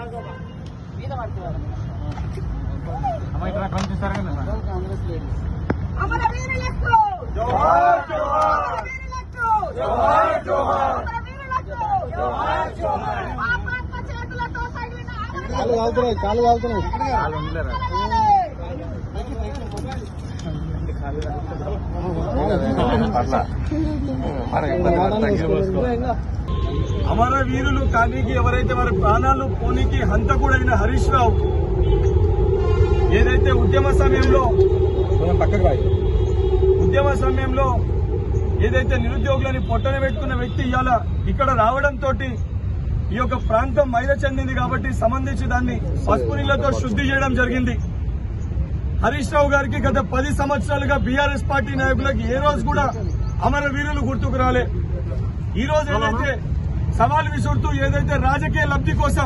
అమ్మ ఇక్కడ కనిపిస్తారు కదా సార్ అమర వీరులకు జోహార్ జోహార్ అమర వీరులకు జోహార్ జోహార్ అమర వీరులకు జోహార్ జోహార్ పాపాత్మ చేతులతో తగిలిన కాలు కాలుతున్నాయి కాలు కాలుతున్నాయి వాళ్ళు ఉండలేరు అమర వీరులు కానీకి ఎవరైతే వారి ప్రాణాలు పోనీకి హంతకుడైన హరీష్ రావు ఏదైతే ఉద్యమ సమయంలో పక్కకు రాయి ఉద్యమ సమయంలో ఏదైతే నిరుద్యోగులని పొట్టన పెట్టుకున్న వ్యక్తి ఇవాళ ఇక్కడ రావడంతో ఈ యొక్క ప్రాంతం మైల చెందింది కాబట్టి సంబంధించి దాన్ని పసుపు నీళ్లతో శుద్ధి చేయడం జరిగింది హరీష్ రావు గారికి గత పది సంవత్సరాలుగా బీఆర్ఎస్ పార్టీ నాయకులకు ఏ రోజు కూడా అమర వీరులు గుర్తుకు రాలే ఈ రోజు ఏదైతే సవాల్ విసురుతూ ఏదైతే రాజకీయ లబ్ధి కోసం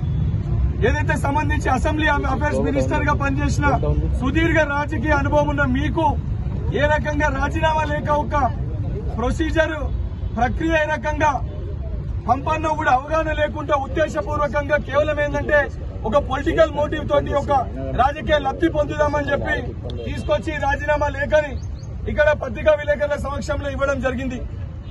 ఏదైతే సంబంధించి అసెంబ్లీ అఫైర్స్ మినిస్టర్ గా పనిచేసిన సుదీర్ఘ రాజకీయ అనుభవం ఉన్న మీకు ఏ రకంగా రాజీనామా లేక ఒక ప్రొసీజర్ ప్రక్రియ ఏ రకంగా పంపన్నో కూడా అవగాహన లేకుండా ఉద్దేశపూర్వకంగా కేవలం ఏంటంటే ఒక పొలిటికల్ మోటివ్ తోటి ఒక రాజకీయ లబ్ధి పొందుదామని చెప్పి తీసుకొచ్చి రాజీనామా లేఖని ఇక్కడ పత్రికా విలేకరుల సమక్షంలో ఇవ్వడం జరిగింది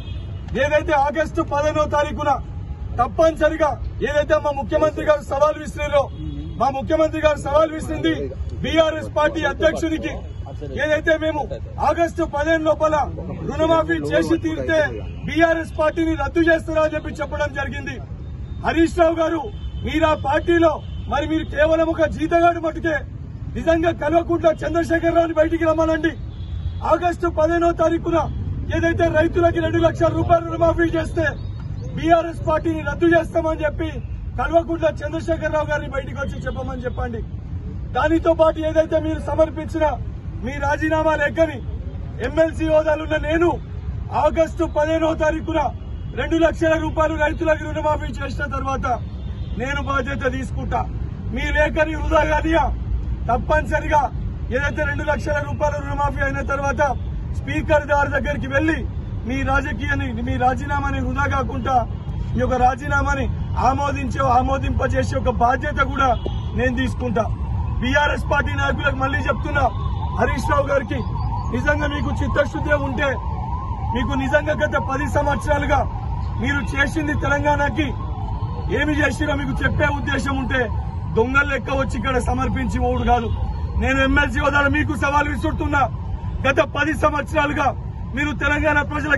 ఏదైతే ఆగస్టు పదిహేనో తారీఖున తప్పనిసరిగా ఏదైతే మా ముఖ్యమంత్రి గారు సవాల్ విసిరారో మా ముఖ్యమంత్రి గారు సవాల్ విసిరింది బీఆర్ఎస్ పార్టీ అధ్యక్షునికి ఏదైతే మేము ఆగస్టు పదిహేను లోపల రుణమాఫీ చేసి తీరితే బీఆర్ఎస్ పార్టీని రద్దు చేస్తారా అని చెప్పి చెప్పడం జరిగింది హరీష్ రావు గారు మీరు ఆ పార్టీలో మరి మీరు కేవలం ఒక జీతగాడు మటుకే నిజంగా కల్వకుంట్ల చంద్రశేఖర్ రావుని బయటికి రమ్మనండి ఆగస్టు పదిహేనో తారీఖున ఏదైతే రైతులకి రెండు లక్షల రూపాయలు రుణమాఫీ చేస్తే బీఆర్ఎస్ పార్టీని రద్దు చేస్తామని చెప్పి కల్వకుంట్ల చంద్రశేఖర్ రావు గారిని బయటికి వచ్చి చెప్పమని చెప్పండి దానితో పాటు ఏదైతే మీరు సమర్పించిన మీ రాజీనామా లేఖని ఎమ్మెల్సీ హోదాలున్న నేను ఆగస్టు పదిహేనో తారీఖున రెండు లక్షల రూపాయలు రైతులకు రుణమాఫీ చేసిన తర్వాత నేను బాధ్యత తీసుకుంటా మీ లేఖని వృధా కానియా తప్పనిసరిగా ఏదైతే రెండు లక్షల రూపాయల రుణమాఫీ అయిన తర్వాత స్పీకర్ గారి దగ్గరికి వెళ్లి మీ రాజకీయాన్ని మీ రాజీనామాని వృధా కాకుండా ఈ యొక్క రాజీనామాని ఆమోదించే ఆమోదింపజేసే ఒక బాధ్యత కూడా నేను తీసుకుంటా బీఆర్ఎస్ పార్టీ నాయకులకు మళ్ళీ చెప్తున్నా హరీష్ రావు గారికి నిజంగా మీకు చిత్తశుద్ధి ఉంటే మీకు నిజంగా గత పది సంవత్సరాలుగా మీరు చేసింది తెలంగాణకి ఏమి చేసినా మీకు చెప్పే ఉద్దేశం ఉంటే దొంగల లెక్క వచ్చి ఇక్కడ సమర్పించి ఓడు కాదు నేను ఎమ్మెల్సీ హోదాలో మీకు సవాల్ విసురుతున్నా గత పది సంవత్సరాలుగా మీరు తెలంగాణ ప్రజల